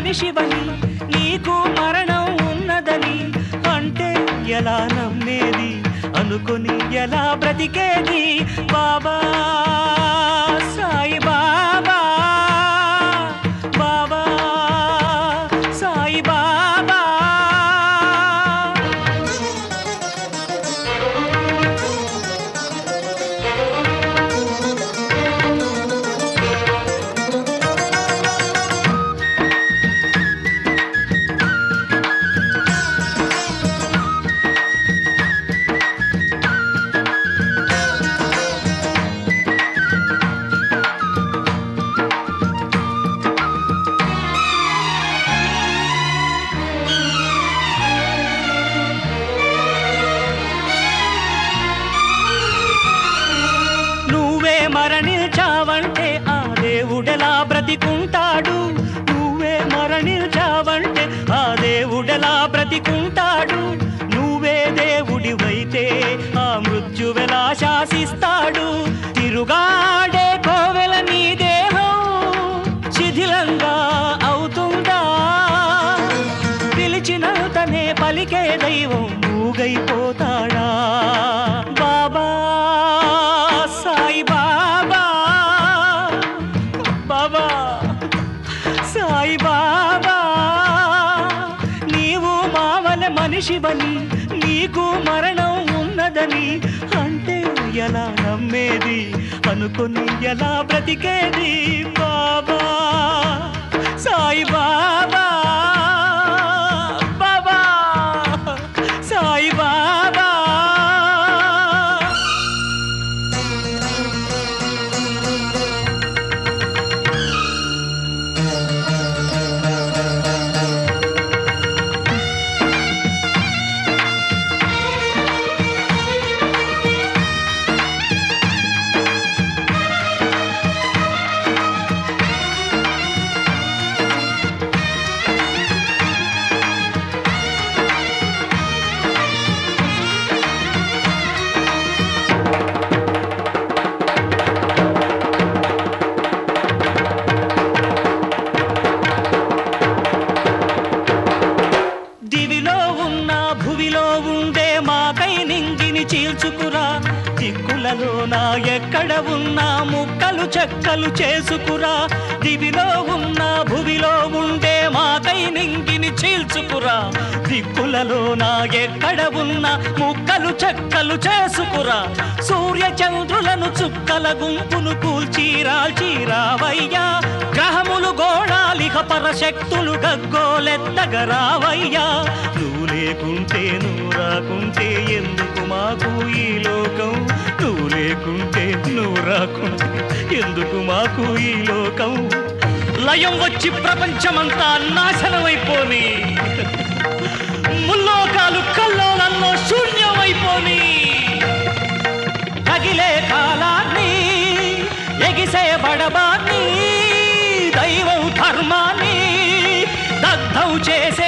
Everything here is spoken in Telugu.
మనిషివని నీకు మరణం ఉన్నదని అంటే ఎలా నమ్మేది అనుకొని ఎలా బ్రతికేది బాబా సాయి బాబా బాబా సాయి బాబా నువ్వే మరణించావంటే ఆ దేవుడెలా బ్రతికుంటాడు నువ్వే మరణించావంటే ఆ దేవుడెలా బ్రతికుంటాడు నువ్వే దేవుడివైతే ఆ మృత్యువెలా శాసిస్తాడు తిరుగాడే కోవెల నీ దేహం శిథిలంగా అవుతుందా పిలిచినంతనే పలికే దైవం మూగైపోతాడా బాబా సాయి బాబా బాబా సాయి బాబా నీవు మావల మనిషివని నీకు మరణం ఉన్నదని అంటే ఎలా నమ్మేది అనుకొని ఎలా బ్రతికేది బాబా సాయి బాబా బాబా సాయి బాబా దివిలో ఉన్న భువిలో ఉండే మాకై నింగిని చీల్చుకురా దిక్కులలో నా ఎక్కడ ఉన్నా ముక్కలు చెక్కలు చేసుకురా దివిలో ఉన్న భువిలో ఉండే మాకై నింగిని చీల్చుకురా దిక్కులలో నా ఎక్కడ ఉన్న ముక్కలు చెక్కలు చేసుకురా సూర్య చంద్రులను చుక్కల గుంపును కూల్చీరాల్చీరావయ్యా గ్రహములు గోళాలిక పరశక్తులు గగ్గోలెత్తగరావయ్యా నువ్వు లేకుంటే నువ్వు రాకుంటే ఎందుకు మాకు ఈ లోకం నువ్వు లేకుంటే నువ్వు రాకుంటే ఎందుకు మాకు ఈ లోకం లయం వచ్చి ప్రపంచమంతా నాశనమైపోని ముల్లోకాలు కల్లోలంలో శూన్యమైపోని తగిలే కాలాన్ని ఎగిసే బడబాన్ని దైవం ధర్మాన్ని దగ్ధం చేసే